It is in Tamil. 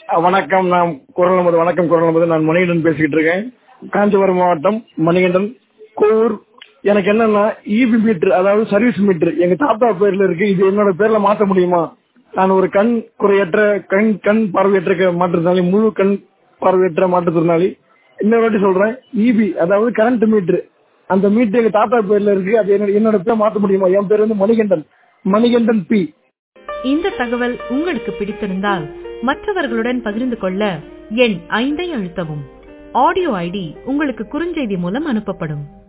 வணக்கம் நான் குரல் நமது வணக்கம் குரல் நமது நான் மணிகண்டன் பேசிக்கிட்டு இருக்கேன் காஞ்சிபுரம் மாவட்டம் மணிகண்டன் கோவூர் எனக்கு என்னன்னா இபி மீட்டர் அதாவது சர்வீஸ் மீட்டர் எங்க தாத்தா பேர்ல இருக்கு இது என்னோட பேர்ல மாத்த முடியுமா நான் ஒரு கண் குறையற்ற கண் கண் பார்வையற்ற மாற்றுத்திறனாளி முழு கண் பார்வையற்ற மாற்றுத்திறனாளி இன்னொரு வாட்டி சொல்றேன் இபி அதாவது கரண்ட் மீட்டர் அந்த மீட்டர் எங்க தாத்தா பேர்ல இருக்கு அது என்னோட என்னோட பேர் மாத்த முடியுமா என் பேர் வந்து மணிகண்டன் மணிகண்டன் பி இந்த தகவல் உங்களுக்கு பிடித்திருந்தால் மற்றவர்களுடன் பகிர்ந்து கொள்ள எண் ஐந்தை அழுத்தவும் ஆடியோ ஐடி உங்களுக்கு குறுஞ்செய்தி மூலம் அனுப்பப்படும்